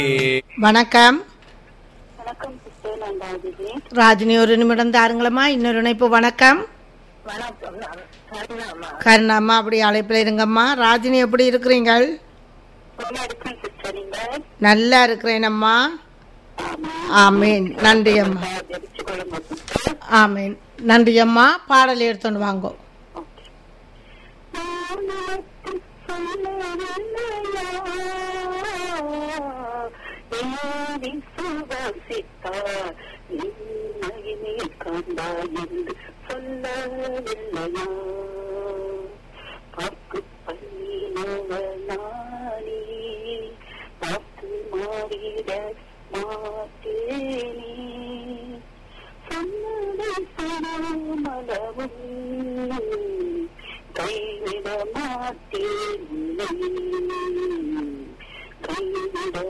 வணக்கம் வணக்கம் சிஸ்டர் நான் ராஜினி ராஜினி ஒரு நிமிடம் தாருங்களம்மா இன்னொரு இணைப்பு வணக்கம் வணக்கம் நான் கருணாமா கருணாம்மா அப்படி அழைப்பில் இருங்கம்மா ராஜினி எப்படி இருக்கிறீங்கள் நல்லா இருக்கேன் சிஸ்டர் நீங்க நல்லா இருக்கிறேனம்மா ஆமீன் நன்றி அம்மா தெரிச்சு கொள்ளுங்க சிஸ்டர் ஆமீன் நன்றி அம்மா பாடல் எடுத்துன்னு வாங்கோ ஓகே நான் சொல்லவில்லையா ஏறி சுவாசித்தார் நின்மையினை கண்டா என்று சொல்லவில்லையா பார்க்கு பண்ணினவனானே பார்த்து மாறிட மாட்டேனே சொன்னதை சரணமளவும் கைவிட மாட்டேன் உன்னை. கைவிட